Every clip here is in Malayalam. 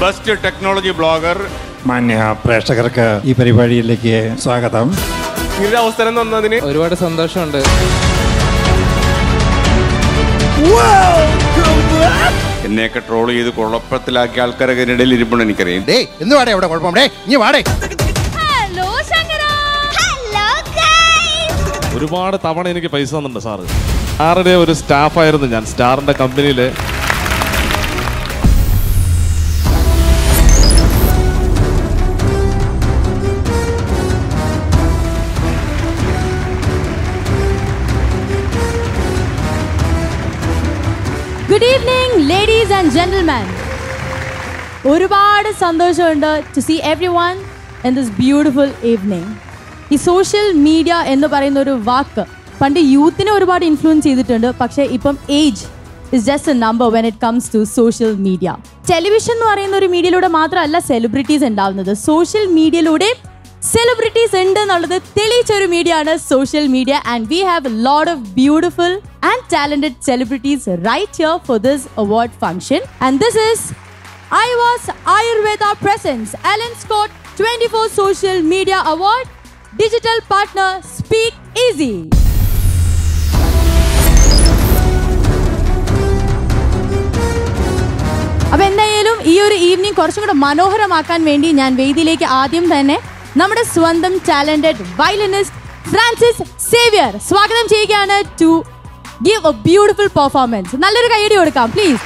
ബെസ്റ്റ് ടെക്നോളജി ബ്ലോഗർ മാന്യ പ്രേക്ഷകർക്ക് ഈ പരിപാടിയിലേക്ക് സ്വാഗതം ഇങ്ങനൊരു അവസരം തന്നതിന് ഒരുപാട് സന്തോഷമുണ്ട് എന്നെയൊക്കെ ട്രോൾ ചെയ്ത് കുഴപ്പത്തിലാക്കിയ ആൾക്കാരൊക്കെ ഇതിനിടയിൽ ഇരിപ്പുണ്ട് എനിക്കറിയാം ഡേ എന്ന് വാടേ അവിടെ കുഴപ്പം ഡേ ഇനി വാടേ ഹലോ ശങ്കര ഹലോ ഗൈസ് ഒരുപാട് തവണ എനിക്ക് പൈസ തന്നിട്ടുണ്ട് സാറ് സ്റ്റാറിന്റെ ഒരു സ്റ്റാഫായിരുന്നു ഞാൻ സ്റ്റാറിന്റെ കമ്പനിയിൽ good evening ladies and gentleman ഒരുപാട് സന്തോഷമുണ്ട് to see everyone in this beautiful evening ഈ സോഷ്യൽ മീഡിയ എന്ന് പറയുന്ന ഒരു വാക്ക് പണ്ട് യൂത്തിനെ ഒരുപാട് ഇൻഫ്ലുവൻസ് ചെയ്തിട്ടുണ്ട് പക്ഷേ ഇപ്പം age is just a number when it comes to social media television എന്ന് പറയുന്ന ഒരു മീഡിയയിലൂടെ മാത്രമല്ല സെലിബ്രിറ്റീസ് ഉണ്ടാവുന്നത് സോഷ്യൽ മീഡിയയിലൂടെ സെലിബ്രിറ്റീസ് ഉണ്ട് എന്നുള്ളത് തെളിയിച്ച ഒരു മീഡിയ ആണ് social media and we have lot of beautiful and talented celebrities right here for this award function and this is Ivaz Ayurveda presents അലൻ സ്കോട്ട് 24 social media award digital partner speak easy അപ്പൊ എന്തായാലും ഈ ഒരു ഈവനിങ് കുറച്ചും കൂടെ മനോഹരമാക്കാൻ വേണ്ടി ഞാൻ വേദിയിലേക്ക് ആദ്യം തന്നെ നമ്മുടെ സ്വന്തം ടാലന്റഡ് വയലിനിസ്റ്റ് ഫ്രാൻസിസ് സേവിയർ സ്വാഗതം ചെയ്യുകയാണ് to give a beautiful performance നല്ലൊരു കൈയടി കൊടുക്കാം പ്ലീസ്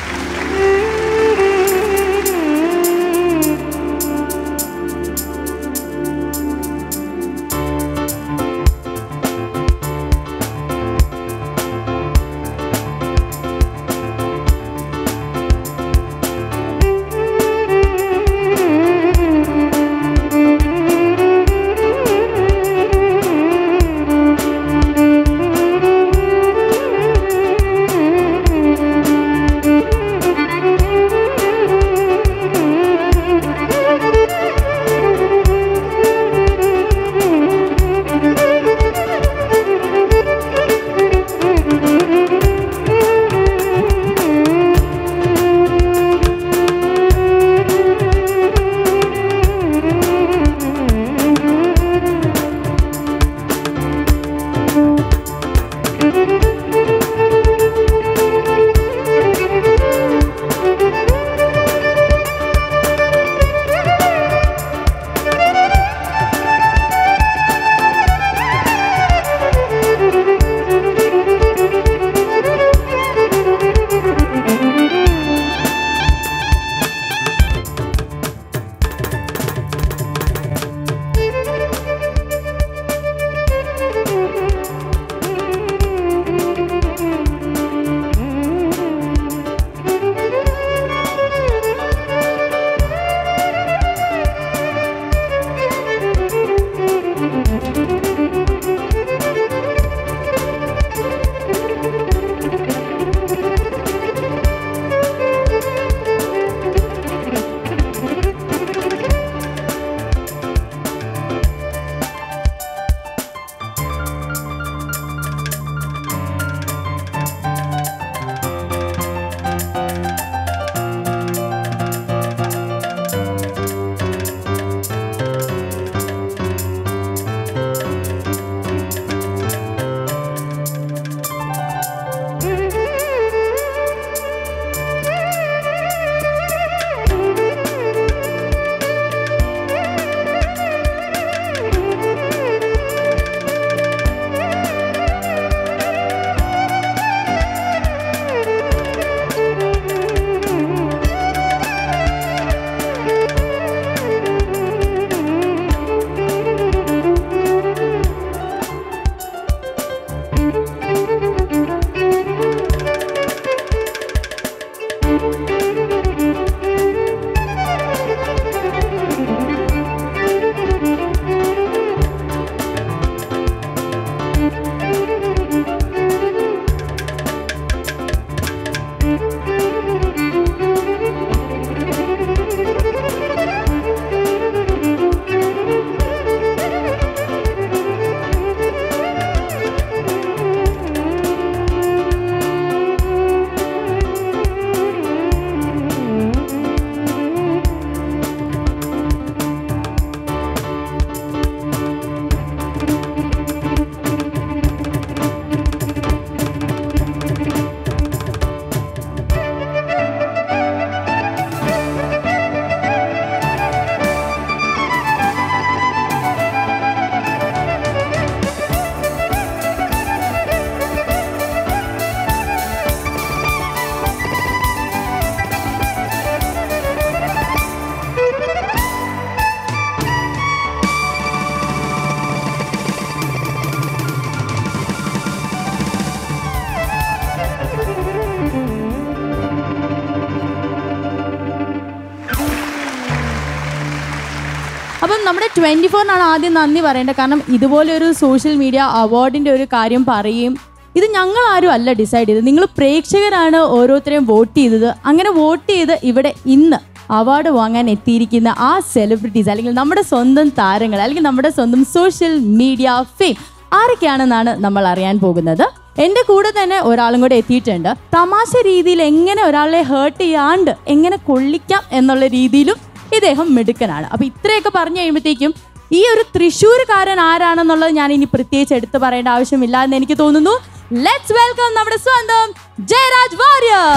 ട്വൻറ്റി ഫോറിനാണ് ആദ്യം നന്ദി പറയേണ്ടത് കാരണം ഇതുപോലെ ഒരു സോഷ്യൽ മീഡിയ അവാർഡിൻ്റെ ഒരു കാര്യം പറയുകയും ഇത് ഞങ്ങൾ ആരും അല്ല ഡിസൈഡ് ചെയ്തത് നിങ്ങൾ പ്രേക്ഷകരാണ് ഓരോരുത്തരെയും വോട്ട് ചെയ്തത് അങ്ങനെ വോട്ട് ചെയ്ത് ഇവിടെ ഇന്ന് അവാർഡ് വാങ്ങാൻ എത്തിയിരിക്കുന്ന ആ സെലിബ്രിറ്റീസ് അല്ലെങ്കിൽ നമ്മുടെ സ്വന്തം താരങ്ങൾ അല്ലെങ്കിൽ നമ്മുടെ സ്വന്തം സോഷ്യൽ മീഡിയ ഫെയിം ആരൊക്കെയാണെന്നാണ് നമ്മൾ അറിയാൻ പോകുന്നത് എൻ്റെ കൂടെ തന്നെ ഒരാളും കൂടെ എത്തിയിട്ടുണ്ട് തമാശ രീതിയിൽ എങ്ങനെ ഒരാളെ ഹേർട്ട് ചെയ്യാണ്ട് എങ്ങനെ കൊള്ളിക്കാം എന്നുള്ള രീതിയിലും ഇദ്ദേഹം മിടുക്കനാണ് അപ്പൊ ഇത്രയൊക്കെ പറഞ്ഞു കഴിയുമ്പോഴത്തേക്കും ഈ ഒരു തൃശ്ശൂർകാരൻ ആരാണെന്നുള്ളത് ഞാൻ ഇനി പ്രത്യേകിച്ച് എടുത്തു പറയേണ്ട ആവശ്യമില്ല എന്ന് എനിക്ക് തോന്നുന്നു ലെറ്റ്സ് വെൽക്കം നമ്മുടെ സ്വന്തം ജയരാജ് വാര്യർ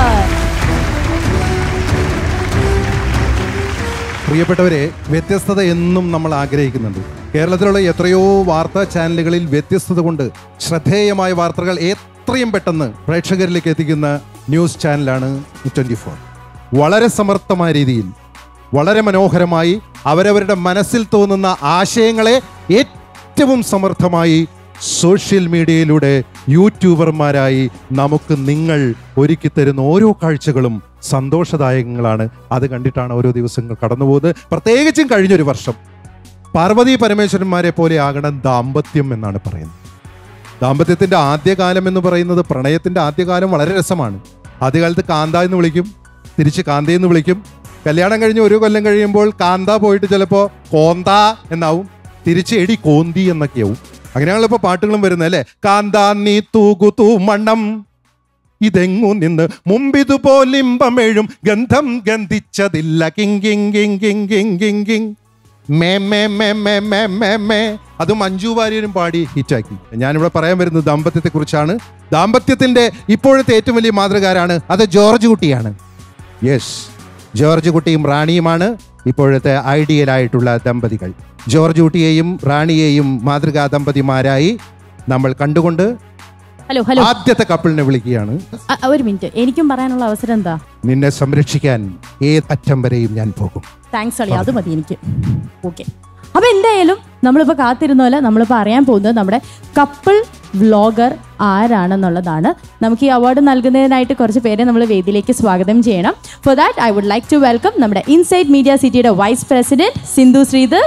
പ്രിയപ്പെട്ടവരെ വ്യത്യസ്തത എന്നും നമ്മൾ ആഗ്രഹിക്കുന്നുണ്ട് കേരളത്തിലുള്ള എത്രയോ വാർത്താ ചാനലുകളിൽ വ്യത്യസ്തത കൊണ്ട് ശ്രദ്ധേയമായ വാർത്തകൾ എത്രയും പെട്ടെന്ന് പ്രേക്ഷകരിലേക്ക് എത്തിക്കുന്ന ന്യൂസ് ചാനലാണ് ട്വൻറ്റി ഫോർ വളരെ സമർത്ഥമായ രീതിയിൽ വളരെ മനോഹരമായി അവരവരുടെ മനസ്സിൽ തോന്നുന്ന ആശയങ്ങളെ ഏറ്റവും സമർത്ഥമായി സോഷ്യൽ മീഡിയയിലൂടെ യൂട്യൂബർമാരായി നമുക്ക് നിങ്ങൾ ഒരുക്കി തരുന്ന ഓരോ കാഴ്ചകളും സന്തോഷദായകങ്ങളാണ് അത് കണ്ടിട്ടാണ് ഓരോ ദിവസങ്ങൾ കടന്നുപോകുന്നത് പ്രത്യേകിച്ചും കഴിഞ്ഞൊരു വർഷം പാർവതി പരമേശ്വരന്മാരെ പോലെ ആകണം ദാമ്പത്യം എന്നാണ് പറയുന്നത് ദാമ്പത്യത്തിന്റെ ആദ്യകാലം എന്ന് പറയുന്നത് പ്രണയത്തിന്റെ ആദ്യകാലം വളരെ രസമാണ് ആദ്യകാലത്ത് കാന്ത എന്ന് വിളിക്കും തിരിച്ച് കാന്ത എന്ന് വിളിക്കും കല്യാണം കഴിഞ്ഞ് ഒരു കൊല്ലം കഴിയുമ്പോൾ കാന്ത പോയിട്ട് ചിലപ്പോൾ കോന്ത എന്നാവും തിരിച്ച് എടി കോന്തി എന്നൊക്കെയാവും അങ്ങനെയാണല്ലോ ഇപ്പോൾ പാട്ടുകളും വരുന്നത് അല്ലേ കാന്ത നീ തൂകു തൂ മണ്ണം ഇതെങ്ങു നിന്ന് മുമ്പിതുപോലിമ്പമേഴും ഗന്ധം ഗന്ധിച്ചതില്ല king king king king king king king മേ മേ മേ മേ മേ മേ മേ അത് മഞ്ജു വാര്യരും പാടി ഹിറ്റാക്കി ഞാനിവിടെ പറയാൻ വരുന്നത് ദാമ്പത്യത്തെ കുറിച്ചാണ് ദാമ്പത്യത്തിന്റെ ഇപ്പോഴത്തെ ഏറ്റവും വലിയ മാതൃകാരാണ് അത് ജോർജ് കുട്ടിയാണ് യെസ് ജോർജ് കുട്ടിയും റാണിയുമാണ് ഇപ്പോഴത്തെ ഐഡിയൽ ആയിട്ടുള്ള ദമ്പതികൾ ജോർജ് കുട്ടിയെയും റാണിയെയും മാതൃകാ ദമ്പതിമാരായി നമ്മൾ കണ്ടുകൊണ്ട് ഹലോ ഹലോ ആദ്യത്തെ കപ്പിളിനെ വിളിക്കുകയാണ് അ- ഒരു മിനിറ്റ് എനിക്കും പറയാനുള്ള അവസരം എന്താ നിന്നെ സംരക്ഷിക്കാൻ ഏതറ്റം വരെയും ഞാൻ പോകും താങ്ക്സ് അളി അത് മതി എനിക്ക് ഓക്കെ അപ്പൊ എന്തായാലും നമ്മളിപ്പോൾ കാത്തിരുന്ന പോലെ നമ്മളിപ്പോൾ അറിയാൻ പോകുന്നത് നമ്മുടെ കപ്പിൾ വ്ലോഗർ ആരാണെന്നുള്ളതാണ് നമുക്ക് ഈ അവാർഡ് നൽകുന്നതിനായിട്ട് കുറച്ച് പേരെ നമ്മൾ വേദിയിലേക്ക് സ്വാഗതം ചെയ്യണം for that I would like to welcome നമ്മുടെ ഇൻസൈഡ് മീഡിയ സിറ്റിയുടെ വൈസ് പ്രസിഡന്റ് സിന്ധു ശ്രീധർ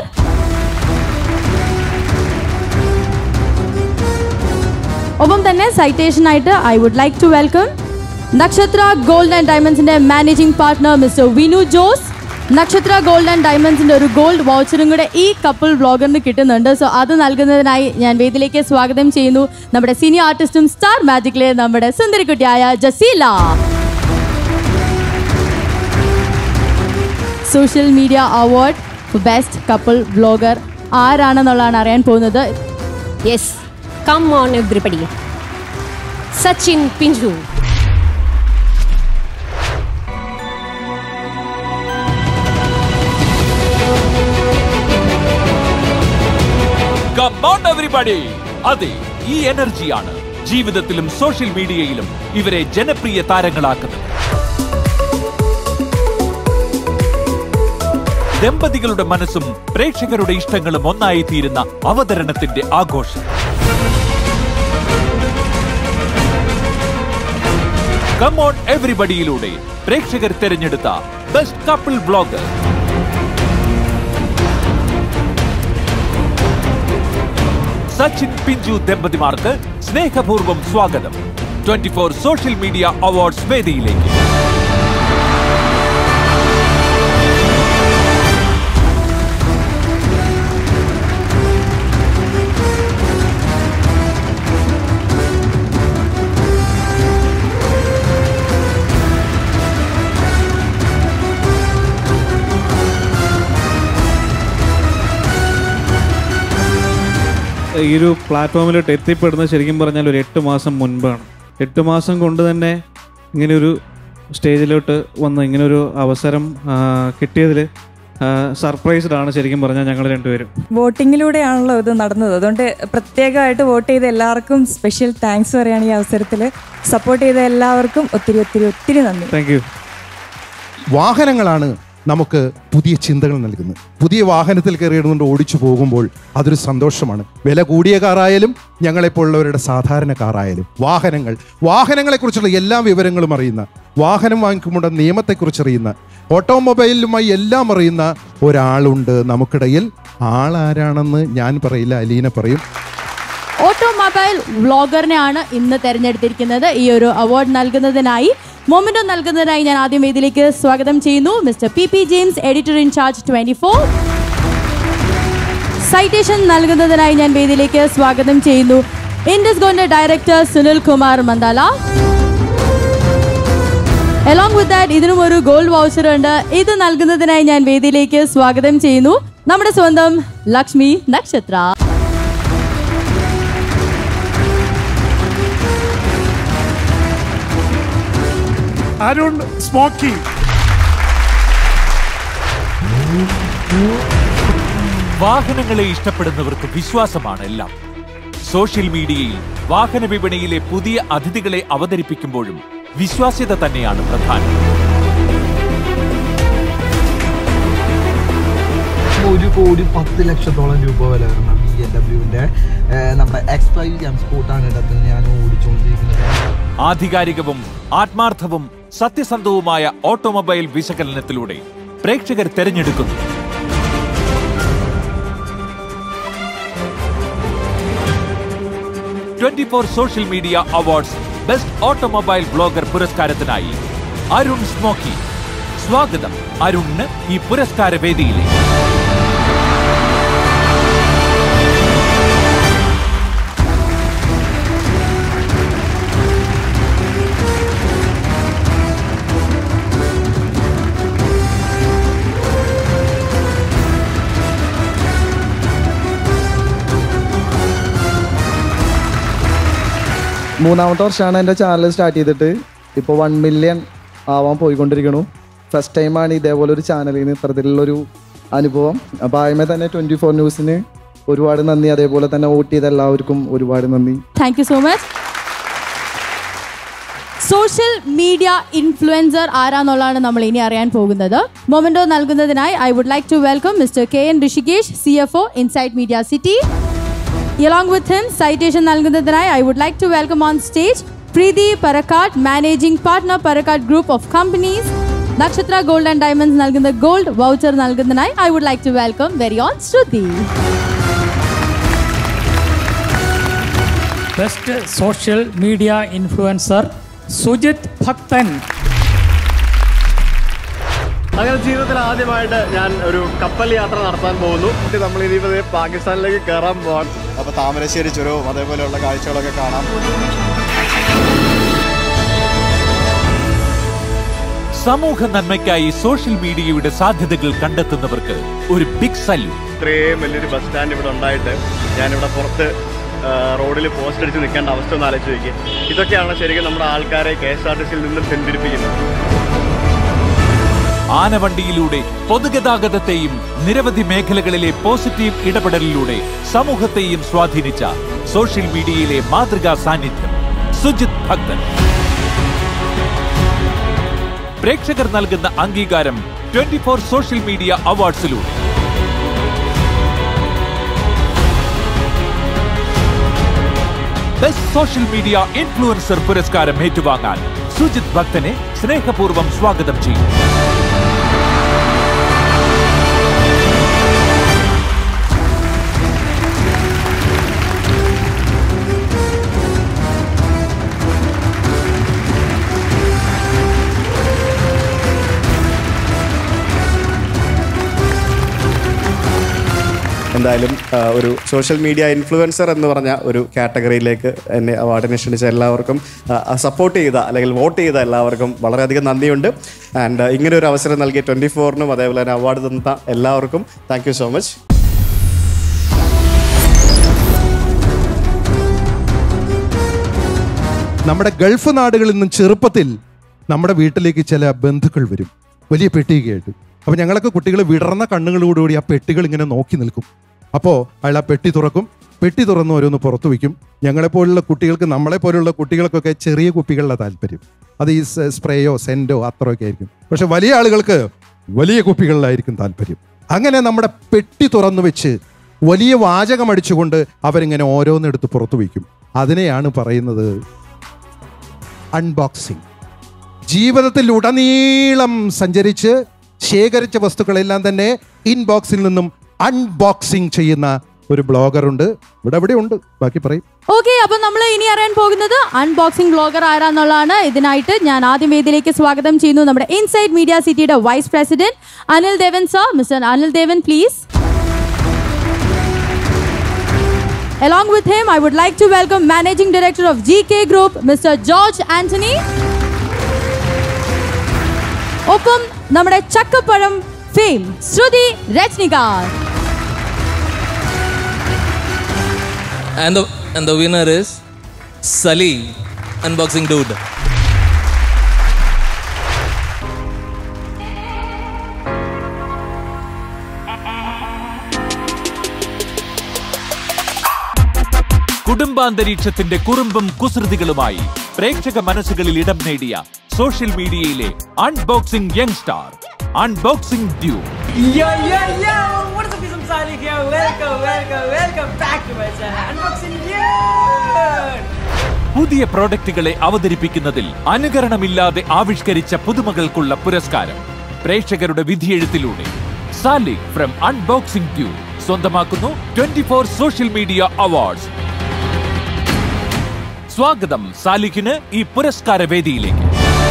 ഒപ്പം തന്നെ സൈറ്റേഷൻ ആയിട്ട് I would like to welcome Nakshatra gold and ഡയമണ്ട്സിന്റെ managing partner mister Vinu Jose Nakshatra gold and ഡയമണ്ട്സിന്റെ ഒരു ഗോൾഡ് വൗച്ചറും കൂടെ ഈ കപ്പിൾ ബ്ലോഗറിന് കിട്ടുന്നുണ്ട് സോ അത് നൽകുന്നതിനായി ഞാൻ വേദിയിലേക്ക് സ്വാഗതം ചെയ്യുന്നു നമ്മുടെ സീനിയർ ആർട്ടിസ്റ്റും സ്റ്റാർ മാജിക്കിലെ നമ്മുടെ സുന്ദരിക്കുട്ടിയായ Jaseela social media award for best couple blogger ആരാണെന്നുള്ളതാണ് അറിയാൻ പോകുന്നത് yes come on everybody Sachin Pinchu come on everybody അതെ ഈ എനർജിയാണ് ജീവിതത്തിലും സോഷ്യൽ മീഡിയയിലും ഇവരെ ജനപ്രിയ താരങ്ങളാക്കുന്നത് ദമ്പതികളുടെ മനസ്സും പ്രേക്ഷകരുടെ ഇഷ്ടങ്ങളും ഒന്നായി തീരുന്ന അവതരണത്തിന്റെ ആഘോഷം കമോൺ എവരിബഡിയിലൂടെ പ്രേക്ഷകർ തിരഞ്ഞെടുത്ത ബെസ്റ്റ് കപ്പിൾ ബ്ലോഗർ സച്ചിൻ പിഞ്ചു ദമ്പതിമാർക്ക് സ്നേഹപൂർവ്വം സ്വാഗതം twenty four social media awards വേദിയിലേക്ക് ഈ ഒരു പ്ലാറ്റ്ഫോമിലോട്ട് എത്തിപ്പെടുന്നത് ശരിക്കും പറഞ്ഞാൽ ഒരു എട്ട് മാസം മുൻപാണ് എട്ട് മാസം കൊണ്ട് തന്നെ ഇങ്ങനെ ഒരു സ്റ്റേജിലോട്ട് വന്ന് ഇങ്ങനെ ഒരു അവസരം ആ, കിട്ടിയതിൽ സർപ്രൈസ്ഡ് ആണ് ശരിക്കും പറഞ്ഞാൽ ഞങ്ങൾ രണ്ടുപേരും വോട്ടിങ്ങിലൂടെയാണല്ലോ ഇത് നടന്നത് അതുകൊണ്ട് പ്രത്യേകമായിട്ട് വോട്ട് ചെയ്ത എല്ലാവർക്കും സ്പെഷ്യൽ താങ്ക്സ് പറയാണ് ഈ അവസരത്തിൽ സപ്പോർട്ട് ചെയ്ത എല്ലാവർക്കും ഒത്തിരി ഒത്തിരി ഒത്തിരി നന്ദി താങ്ക് യു വാഹനങ്ങളാണ് നമുക്ക് പുതിയ ചിന്തകൾ നൽകുന്നത് പുതിയ വാഹനത്തിൽ കയറിയിടുന്നുണ്ട് ഓടിച്ചു പോകുമ്പോൾ അതൊരു സന്തോഷമാണ് വില കൂടിയ കാറായാലും ഞങ്ങളെപ്പോലുള്ളവരുടെ സാധാരണ കാറായാലും വാഹനങ്ങൾ വാഹനങ്ങളെക്കുറിച്ചുള്ള എല്ലാ വിവരങ്ങളും അറിയുന്ന വാഹനം വാങ്ങിക്കുമ്പോൾ നിയമത്തെക്കുറിച്ച് അറിയുന്ന ഓട്ടോമൊബൈലുമായി എല്ലാം അറിയുന്ന ഒരാളുണ്ട് നമുക്കിടയിൽ ആളാരാണെന്ന് ഞാൻ പറയില്ല അലീന പറയും ഓട്ടോമൊബൈൽ വ്ളോഗറിനെയാണ് ഇന്ന് തെരഞ്ഞെടുത്തിരിക്കുന്നത് ഈ ഒരു അവാർഡ് നൽകുന്നതിനായി മൊമെന്റോ നൽകുന്നതിനായി ഞാൻ ആദ്യം വേദിയിലേക്ക് സ്വാഗതം ചെയ്യുന്നു mister P P James editor in charge twenty four citation നൽകുന്നതിനായി ഞാൻ വേദിയിലേക്ക് സ്വാഗതം ചെയ്യുന്നു ഇൻഡസ് ഗോന്റെ director Sunil Kumar Mandala along with that ഇതിനും ഒരു ഗോൾഡ് വൗച്ചർ ഉണ്ട് ഇത് നൽകുന്നതിനായി ഞാൻ വേദിയിലേക്ക് സ്വാഗതം ചെയ്യുന്നു നമ്മുടെ സ്വന്തം ലക്ഷ്മി നക്ഷത്ര അരുൺ സ്മോക്കി വാഹനങ്ങളെ ഇഷ്ടപ്പെടുന്നവർക്ക് വിശ്വാസമാണ് എല്ലാം സോഷ്യൽ മീഡിയയിൽ വാഹന വിപണിയിലെ പുതിയ അതിഥികളെ അവതരിപ്പിക്കുമ്പോഴും വിശ്വാസ്യത തന്നെയാണ് പ്രധാനം ഒരു കോടി പത്ത് ലക്ഷത്തോളം രൂപ വില വരുന്ന ബി എൽ ഡബ്ല്യുവിന്റെ നമ്മുടെ എക്സ് ഫൈവ് എം സ്പോർട്ടാണ് ഇടത്തിൽ ഞാൻ ഓടിച്ചുകൊണ്ടിരിക്കുന്നത് ആധികാരികവും ആത്മാർത്ഥവും സത്യസന്ധവുമായ ഓട്ടോമൊബൈൽ വിശകലനത്തിലൂടെ പ്രേക്ഷകർ തെരഞ്ഞെടുക്കുന്നു twenty four social media awards best automobile blogger പുരസ്കാരത്തിനായി അരുൺ സ്മോക്കി സ്വാഗതം അരുണിന് ഈ പുരസ്കാര വേദിയിലേക്ക് മൂന്നാമത്തെ വർഷമാണ് എൻ്റെ ചാനൽ സ്റ്റാർട്ട് ചെയ്തിട്ട് ഇപ്പോൾ വൺ മില്യൺ ആവാൻ പോയിക്കൊണ്ടിരിക്കണു ഫസ്റ്റ് ടൈമാണ് ഇതേപോലെ ഒരു ചാനലിൽ നിന്ന് ഇത്തരത്തിലുള്ളൊരു അനുഭവം അപ്പോൾ ആദ്യമേ തന്നെ ട്വൻറ്റി ഫോർ ന്യൂസിന് ഒരുപാട് നന്ദി അതേപോലെ തന്നെ വോട്ട് ചെയ്ത എല്ലാവർക്കും ഒരുപാട് നന്ദി thank you so much social media influencer ആരാന്നുള്ളതാണ് നമ്മൾ ഇനി അറിയാൻ പോകുന്നത് മൊമെന്റോ നൽകുന്നതിനായി I would like to welcome mister K N Rishikesh C F O inside media city Along with him, citation നൽകുന്നതിനായി I would like to welcome on stage Preeti Parakat, Managing Partner Parakat Group of Companies. Nakshatra Gold and Diamonds നൽകുന്ന ഗോൾഡ് വൗച്ചർ നൽകുന്നതിനായി I would like to welcome very on Shruti. Best social media influencer Sujith Bhakthan അങ്ങനെ ജീവിതത്തിൽ ആദ്യമായിട്ട് ഞാൻ ഒരു കപ്പൽ യാത്ര നടത്താൻ പോകുന്നു നമ്മൾ ഇനിയിപ്പോ ദേ പാകിസ്ഥാനിലേക്ക് കയറാൻ പോവാൻ അപ്പോൾ താമരശ്ശേരി ചുരവും അതേപോലെയുള്ള കാഴ്ചകളൊക്കെ കാണാം സമൂഹ നന്മയ്ക്കായി സോഷ്യൽ മീഡിയയുടെ സാധ്യതകൾ കണ്ടെത്തുന്നവർക്ക് ഒരു ബിഗ് സല്യൂട്ട് ഇത്രയും വലിയൊരു ബസ് സ്റ്റാൻഡ് ഇവിടെ ഉണ്ടായിട്ട് ഞാനിവിടെ പുറത്ത് റോഡിൽ പോസ്റ്റ് അടിച്ച് നിൽക്കേണ്ട അവസ്ഥ ഒന്ന് ആലോചിച്ച് നോക്കി ഇതൊക്കെയാണ് ശരിക്കും നമ്മുടെ ആൾക്കാരെ കെ എസ് ആർ ടി സിയിൽ നിന്നും പിന്തിരിപ്പിക്കുന്നത് ആനവണ്ടിയിലൂടെ പൊതുഗതാഗതത്തെയും നിരവധി മേഖലകളിലെ പോസിറ്റീവ് ഇടപെടലിലൂടെ സമൂഹത്തെയും സ്വാധീനിച്ച സോഷ്യൽ മീഡിയയിലെ മാതൃകാ സാന്നിധ്യം സുജിത് ഭക്തൻ പ്രേക്ഷകർ നൽകുന്ന അംഗീകാരം ട്വന്റി ഫോർ സോഷ്യൽ മീഡിയ അവാർഡ്സിലൂടെ ബെസ്റ്റ് സോഷ്യൽ മീഡിയ ഇൻഫ്ലുവൻസർ പുരസ്കാരം ഏറ്റുവാങ്ങാൻ സുജിത് ഭക്തനെ സ്നേഹപൂർവ്വം സ്വാഗതം ചെയ്യും എന്തായാലും ആ, ഒരു സോഷ്യൽ മീഡിയ ഇൻഫ്ലുവൻസർ എന്ന് പറഞ്ഞ ഒരു കാറ്റഗറിയിലേക്ക് എന്നെ അവാർഡിനെ ക്ഷണിച്ച എല്ലാവർക്കും സപ്പോർട്ട് ചെയ്ത അല്ലെങ്കിൽ വോട്ട് ചെയ്ത എല്ലാവർക്കും വളരെയധികം നന്ദിയുണ്ട് ആൻഡ് ഇങ്ങനെ ഒരു അവസരം നൽകിയ ട്വൻറ്റി ഫോറിനും അതേപോലെ തന്നെ അവാർഡ് തന്ന എല്ലാവർക്കും താങ്ക് യു സോ മച്ച് നമ്മുടെ ഗൾഫ് നാടുകളിൽ നിന്നും ചെറുപ്പത്തിൽ നമ്മുടെ വീട്ടിലേക്ക് ചില ബന്ധുക്കൾ വരും വലിയ പെട്ടിയൊക്കെയായിട്ട് അപ്പോൾ ഞങ്ങളൊക്കെ കുട്ടികൾ വിടർന്ന കണ്ണുകളോടുകൂടി ആ പെട്ടികൾ ഇങ്ങനെ നോക്കി നിൽക്കും അപ്പോൾ അയാൾ ആ പെട്ടി തുറക്കും പെട്ടി തുറന്ന് ഓരോന്ന് പുറത്തു വയ്ക്കും ഞങ്ങളെപ്പോലുള്ള കുട്ടികൾക്ക് നമ്മളെപ്പോലുള്ള കുട്ടികൾക്കൊക്കെ ചെറിയ കുപ്പികളുടെ താല്പര്യം അത് ഈ സ് സ്പ്രേയോ സെൻറ്റോ അത്രയൊക്കെ ആയിരിക്കും പക്ഷെ വലിയ ആളുകൾക്ക് വലിയ കുപ്പികളിലായിരിക്കും താല്പര്യം അങ്ങനെ നമ്മുടെ പെട്ടി തുറന്നു വെച്ച് വലിയ വാചകം അടിച്ചുകൊണ്ട് അവരിങ്ങനെ ഓരോന്നെടുത്ത് പുറത്തു വയ്ക്കും അതിനെയാണ് പറയുന്നത് അൺബോക്സിങ് ജീവിതത്തിൽ ഉടനീളം സഞ്ചരിച്ച് ശേഖരിച്ച വസ്തുക്കളെല്ലാം തന്നെ ഇൻബോക്സിൽ നിന്നും അൺബോക്സിങ് ചെയ്യുന്ന ഒരു ബ്ലോഗറുണ്ട് ഇവിടെ ഇവിടെ ഉണ്ട് ബാക്കി പറയും ഓക്കെ അപ്പൊ നമ്മൾ ഇനി അറിയാൻ പോകുന്നത് അൺബോക്സിംഗ് ബ്ലോഗർ ആരാന്നുള്ളതാണ് ഇതിനായിട്ട് ഞാൻ ആദ്യം വേദിയിലേക്ക് സ്വാഗതം ചെയ്യുന്നു നമ്മുടെ ഇൻസൈഡ് മീഡിയ സിറ്റിയുടെ vice president Anil Devan sir mister Anil Devan please Along with him, I would like to welcome Managing Director of GK Group, Mr. George Anthony. ഒപ്പം നമ്മുടെ ചക്കപ്പഴം fame Shruti Rajnikar And the and the winner is Sally, unboxing dude. കുടുംബാന്തരീക്ഷത്തിന്റെ കുറുമ്പും കുസൃതികളുമായി പ്രേക്ഷക മനസ്സുകളിൽ ഇടം നേടിയ സോഷ്യൽ മീഡിയയിലെ unboxing young star unboxing dude Yo, yo, yo! What is up, Isam Salih here? Welcome, welcome, welcome back to my channel. Unboxing Dude! പുതിയ പ്രോഡക്റ്റുകളെ അവതരിപ്പിക്കുന്നതിൽ അനുകരണമില്ലാതെ ആവിഷ്കരിച്ച പുതുമകൾക്കുള്ള പുരസ്കാരം പ്രേക്ഷകരുടെ വിധിയെഴുത്തിലൂടെ സാലി ഫ്രം അൺബോക്സിംഗ് ഡ്യൂ സ്വന്തമാക്കുന്നു twenty four social media awards സ്വാഗതം സാലിഖിന് ഈ പുരസ്കാര വേദിയിലേക്ക്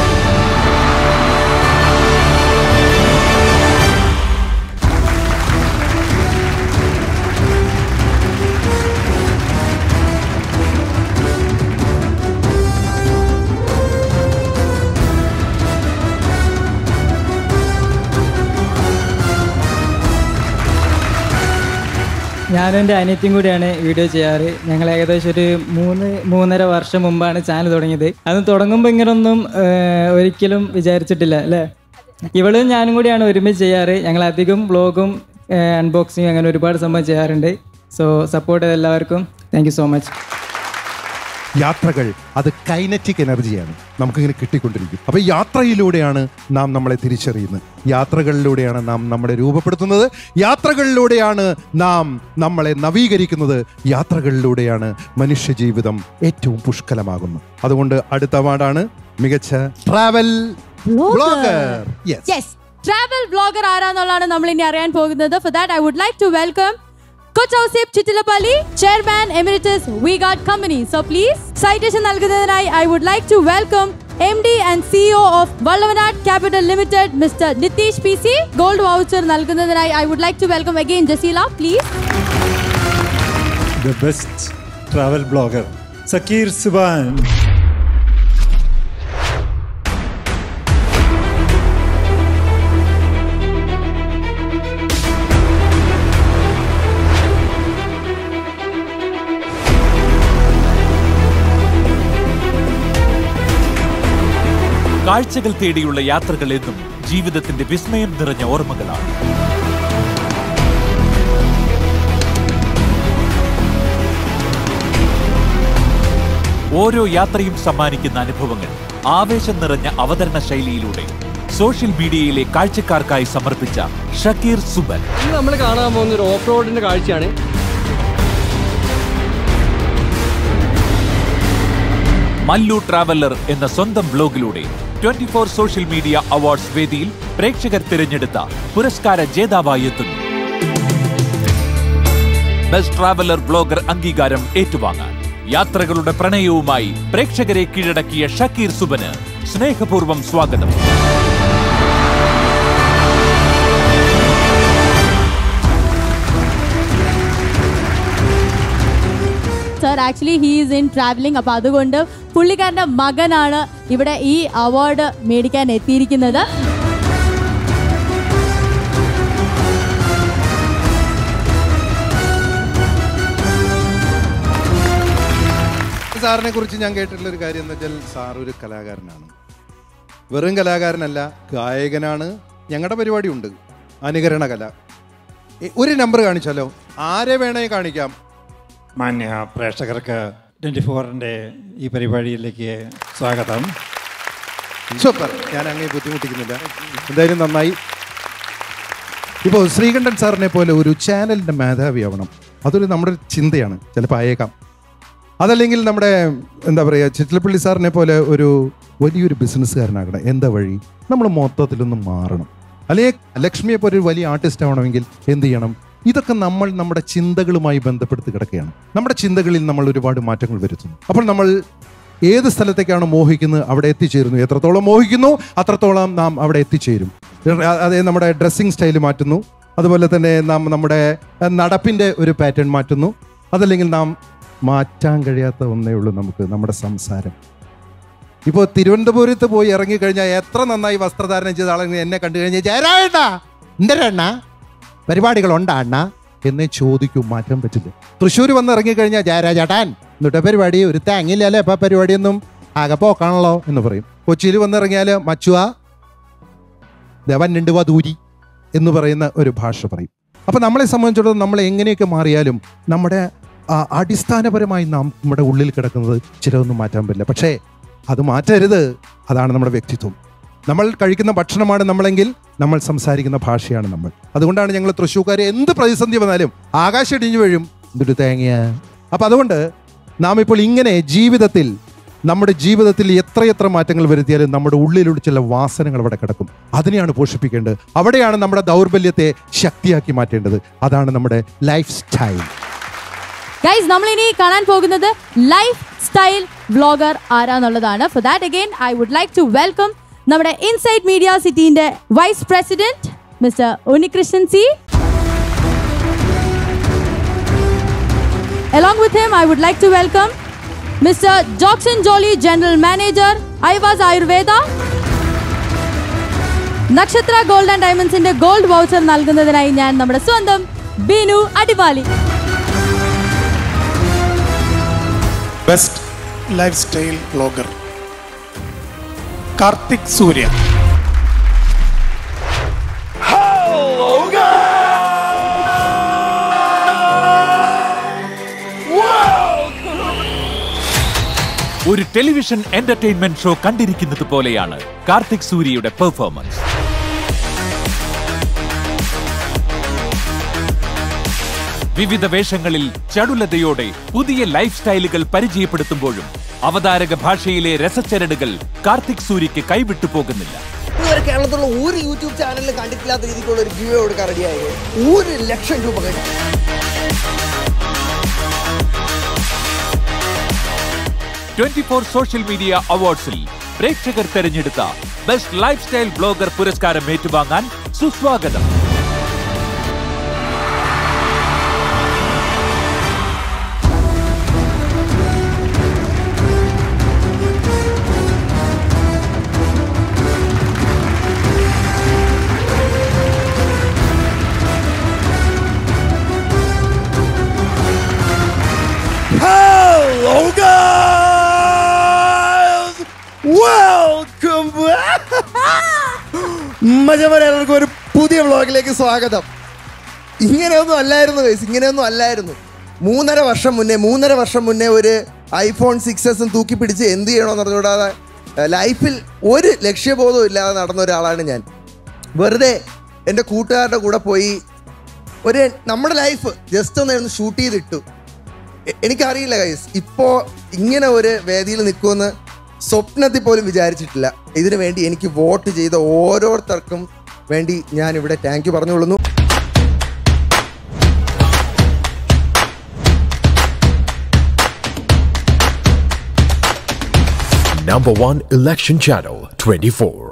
ഞാനും എൻ്റെ അനിയത്തിയും കൂടിയാണ് വീഡിയോ ചെയ്യാറ് ഞങ്ങൾ ഏകദേശം ഒരു മൂന്ന് മൂന്നര വർഷം മുമ്പാണ് ചാനൽ തുടങ്ങിയത് അത് തുടങ്ങുമ്പോൾ ഇങ്ങനൊന്നും ഏഹ്, ഒരിക്കലും വിചാരിച്ചിട്ടില്ല അല്ലേ ഇവളും ഞാനും കൂടിയാണ് ഒരുമിച്ച് ചെയ്യാറ് ഞങ്ങൾ അധികം വ്ളോഗും അൺബോക്സിങ് അങ്ങനെ ഒരുപാട് സംഭവം ചെയ്യാറുണ്ട് സോ സപ്പോർട്ട് ചെയ്ത എല്ലാവർക്കും താങ്ക് യു സോ മച്ച് യാത്രകൾ അത് കൈനറ്റിക് എനർജിയാണ് നമുക്കിങ്ങനെ കിട്ടിക്കൊണ്ടിരിക്കും അപ്പൊ യാത്രയിലൂടെയാണ് നാം നമ്മളെ തിരിച്ചറിയുന്നത് യാത്രകളിലൂടെയാണ് നാം നമ്മളെ രൂപപ്പെടുത്തുന്നത് യാത്രകളിലൂടെയാണ് നാം നമ്മളെ നവീകരിക്കുന്നത് യാത്രകളിലൂടെയാണ് മനുഷ്യജീവിതം ഏറ്റവും പുഷ്കലമാകുന്നത് അതുകൊണ്ട് അടുത്ത അവാർഡാണ് മികച്ച travel blogger yes yes travel blogger ആരാന്നുള്ളതാണ് നമ്മൾ ഇനി അറിയാൻ പോകുന്നത് for that I would like to welcome Kochouseph Chittilappilly chairman emeritus V guard company so please citation നൽകുന്നതിനായി I would like to welcome M D and CEO of Valluvanad capital limited mister Nitheesh P C gold voucher നൽകുന്നതിനായി I would like to welcome again Jaseela please the best travel blogger, Sakir Suban. കാഴ്ചകൾ തേടിയുള്ള യാത്രകൾ എന്നും ജീവിതത്തിന്റെ വിസ്മയം നിറഞ്ഞ ഓർമ്മകളാണ് ഓരോ യാത്രയും സമ്മാനിക്കുന്ന അനുഭവങ്ങൾ ആവേശം നിറഞ്ഞ അവതരണ ശൈലിയിലൂടെ സോഷ്യൽ മീഡിയയിലെ കാഴ്ചക്കാർക്കായി സമർപ്പിച്ച ഷക്കീർ സുബൻ ഇന്ന് നമ്മൾ കാണാൻ പോകുന്ന ഒരു ഓഫ് റോഡിന്റെ കാഴ്ചയാണ് മല്ലു ട്രാവലർ എന്ന സ്വന്തം ബ്ലോഗിലൂടെ twenty four social media awards വേദിയിൽ പ്രേക്ഷകർ തിരഞ്ഞെടുത്ത പുരസ്കാര ജേതാവായി എത്തുന്നു ബെസ്റ്റ് ട്രാവലർ ബ്ലോഗർ അംഗീകാരം ഏറ്റുവാങ്ങാൻ യാത്രകളുടെ പ്രണയവുമായി പ്രേക്ഷകരെ കീഴടക്കിയ ഷക്കീർ സുബന് സ്നേഹപൂർവ്വം സ്വാഗതം sir actually he is in travelling അപ്പോൾ അതുകൊണ്ട് പുള്ളിക്കാരൻ്റെ മകനാണ് ഇവിടെ ഈ അവാർഡ് മേടിക്കാൻ എത്തിയിരിക്കുന്നത് സാറിനെ കുറിച്ച് ഞാൻ കേട്ടിട്ടുള്ള ഒരു കാര്യം എന്ന് വെച്ചാൽ സാർ ഒരു കലാകാരനാണ് വെറും കലാകാരനല്ല ഗായകനാണ് ഞങ്ങളുടെ പരിപാടി ഉണ്ട് അനുകരണ കല എ- ഒരു നമ്പർ കാണിച്ചാലോ ആരെ വേണേ കാണിക്കാം മാന്യ പ്രേക്ഷകർക്ക് ട്വൻറ്റി ഫോറിൻ്റെ ഈ പരിപാടിയിലേക്ക് സ്വാഗതം സൂപ്പർ ഞാൻ അങ്ങനെ ബുദ്ധിമുട്ടിക്കുന്നില്ല എന്തായാലും നന്നായി ഇപ്പോൾ ശ്രീകണ്ഠൻ സാറിനെ പോലെ ഒരു ചാനലിൻ്റെ മേധാവിയാവണം അതൊരു നമ്മുടെ ഒരു ചിന്തയാണ് ചിലപ്പോൾ ആയേക്കാം അതല്ലെങ്കിൽ നമ്മുടെ എന്താ പറയുക ചിറ്റലപ്പള്ളി സാറിനെ പോലെ ഒരു വലിയൊരു ബിസിനസ്സുകാരനാകണം എന്താ വഴി നമ്മൾ മൊത്തത്തിലൊന്ന് മാറണം അല്ലെങ്കിൽ ലക്ഷ്മിയെ പോലെ ഒരു വലിയ ആർട്ടിസ്റ്റ് ആവണമെങ്കിൽ എന്ത് ചെയ്യണം ഇതൊക്കെ നമ്മൾ നമ്മുടെ ചിന്തകളുമായി ബന്ധപ്പെടുത്തി കിടക്കുകയാണ് നമ്മുടെ ചിന്തകളിൽ നമ്മൾ ഒരുപാട് മാറ്റങ്ങൾ വരുത്തുന്നു അപ്പോൾ നമ്മൾ ഏത് സ്ഥലത്തേക്കാണ് മോഹിക്കുന്നത് അവിടെ എത്തിച്ചേരുന്നു എത്രത്തോളം മോഹിക്കുന്നു അത്രത്തോളം നാം അവിടെ എത്തിച്ചേരും അതേ നമ്മുടെ ഡ്രസ്സിങ് സ്റ്റൈൽ മാറ്റുന്നു അതുപോലെ തന്നെ നാം നമ്മുടെ അഹ്, നടപ്പിൻ്റെ ഒരു പാറ്റേൺ മാറ്റുന്നു അതല്ലെങ്കിൽ നാം മാറ്റാൻ കഴിയാത്ത ഒന്നേ ഉള്ളൂ നമുക്ക് നമ്മുടെ സംസാരം ഇപ്പോൾ തിരുവനന്തപുരത്ത് പോയി ഇറങ്ങിക്കഴിഞ്ഞാൽ എത്ര നന്നായി വസ്ത്രധാരണം ചെയ്ത ആളെങ്കിൽ എന്നെ കണ്ടു കഴിഞ്ഞാൽ ജയരാജ എന്തരണ്ണ പരിപാടികളുണ്ടാ അണ്ണ എന്നേ ചോദിക്കൂ മാറ്റാൻ പറ്റില്ല തൃശ്ശൂർ വന്ന് ഇറങ്ങിക്കഴിഞ്ഞാൽ ജയരാജാട്ടാൻ എന്നിട്ട് പരിപാടി ഒരു തേങ്ങില്ലല്ലേ ഇപ്പം പരിപാടിയൊന്നും ആകെ പോക്കാണല്ലോ എന്ന് പറയും കൊച്ചിയിൽ വന്നിറങ്ങിയാൽ മച്ചുവ ദേവന്നുണ്ട് വധൂരി എന്ന് പറയുന്ന ഒരു ഭാഷ പറയും അപ്പം നമ്മളെ സംബന്ധിച്ചിടത്തോളം നമ്മൾ എങ്ങനെയൊക്കെ മാറിയാലും നമ്മുടെ ആ, അടിസ്ഥാനപരമായി നാം നമ്മുടെ ഉള്ളിൽ കിടക്കുന്നത് ചിലതൊന്നും മാറ്റാൻ പറ്റില്ല പക്ഷേ അത് മാറ്റരുത് അതാണ് നമ്മുടെ വ്യക്തിത്വം നമ്മൾ കഴിക്കുന്ന ഭക്ഷണമാണ് നമ്മളെങ്കിൽ നമ്മൾ സംസാരിക്കുന്ന ഭാഷയാണ് നമ്മൾ അതുകൊണ്ടാണ് ഞങ്ങൾ തൃശ്ശൂർക്കാരെ എന്ത് പ്രതിസന്ധി വന്നാലും ആകാശം ഇടിഞ്ഞു വീഴും എന്തൊരു തേങ്ങ അപ്പം അതുകൊണ്ട് നാം ഇപ്പോൾ ഇങ്ങനെ ജീവിതത്തിൽ നമ്മുടെ ജീവിതത്തിൽ എത്രയെത്ര മാറ്റങ്ങൾ വരുത്തിയാലും നമ്മുടെ ഉള്ളിലുള്ള ചില വാസനകൾ അവിടെ കിടക്കും അതിനെയാണ് പോഷിപ്പിക്കേണ്ടത് അവിടെയാണ് നമ്മുടെ ദൗർബല്യത്തെ ശക്തിയാക്കി മാറ്റേണ്ടത് അതാണ് നമ്മുടെ ലൈഫ് സ്റ്റൈൽ ഗൈസ് നമ്മൾ ഇനി കാണാൻ പോകുന്നത് ലൈഫ് സ്റ്റൈൽ വ്ളോഗർ ആരാന്നുള്ളതാണ് for that again I would like to welcome നമ്മുടെ ഇൻസൈഡ് മീഡിയ സിറ്റിന്റെ vice president mister Unnikrishnan C Along with him, I would like to welcome Mr. Jackson Jolly, General Manager, Ivaz Ayurveda. നക്ഷത്ര ഗോൾഡ് ആൻഡ് ഡയമണ്ട്സിന്റെ ഗോൾഡ് വൗച്ചർ നൽകുന്നതിനായി ഞാൻ നമ്മുടെ സ്വന്തം Binu Adimali best lifestyle blogger Karthik Surya ഒരു ടെലിവിഷൻ എന്റർടൈൻമെന്റ് ഷോ കണ്ടിരിക്കുന്നത് പോലെയാണ് കാർത്തിക് സൂര്യയുടെ പെർഫോമൻസ് വിവിധ വേഷങ്ങളിൽ ചടുലതയോടെ പുതിയ ലൈഫ് സ്റ്റൈലുകൾ പരിചയപ്പെടുത്തുമ്പോഴും അവതാരക ഭാഷയിലെ രസച്ചരടുകൾ കാർത്തിക് സൂര്യക്ക് കൈവിട്ടു പോകുന്നില്ല ഇതുവരെ കേരളത്തിലുള്ള ഒരു യൂട്യൂബ് ചാനലിൽ കണ്ടിട്ടില്ലാത്ത രീതിക്കുള്ള ഒരു ഗിവ് കൊടുക്കാൻ റെഡിയായത് ഒരു ലക്ഷം രൂപ കഴിഞ്ഞു ട്വന്റി ഫോർ സോഷ്യൽ മീഡിയ അവാർഡ്സിൽ പ്രേക്ഷകർ തെരഞ്ഞെടുത്ത ബെസ്റ്റ് ലൈഫ് സ്റ്റൈൽ ബ്ലോഗർ പുരസ്കാരം ഏറ്റുവാങ്ങാൻ സുസ്വാഗതം Hello guys! Welcome back! മജമര എല്ലാവർക്കും ഒരു പുതിയ വ്ളോഗിലേക്ക് സ്വാഗതം ഇങ്ങനെയൊന്നും അല്ലായിരുന്നു ഗൈസ് ഇങ്ങനെയൊന്നും അല്ലായിരുന്നു മൂന്നര വർഷം മുന്നേ മൂന്നര വർഷം മുന്നേ ഒരു ഐഫോൺ സിക്സ് എസും തൂക്കി പിടിച്ച് എന്ത് ചെയ്യണമെന്ന് അറിഞ്ഞുകൂടാതെ ലൈഫിൽ ഒരു ലക്ഷ്യബോധവും ഇല്ലാതെ നടന്ന ഒരാളാണ് ഞാൻ വെറുതെ എൻ്റെ കൂട്ടുകാരുടെ കൂടെ പോയി ഒരു നമ്മുടെ ലൈഫ് ജസ്റ്റ് ഒന്ന് ഷൂട്ട് ചെയ്തിട്ടു എ- എനിക്കറിയില്ല ഗൈസ് ഇപ്പോൾ ഇങ്ങനെ ഒരു വേദിയിൽ നിൽക്കുമെന്ന് സ്വപ്നത്തിൽ പോലും വിചാരിച്ചിട്ടില്ല ഇതിനു വേണ്ടി എനിക്ക് വോട്ട് ചെയ്ത ഓരോരുത്തർക്കും വേണ്ടി ഞാൻ ഇവിടെ താങ്ക് യു പറഞ്ഞുകൊള്ളുന്നു Number one election channel 24.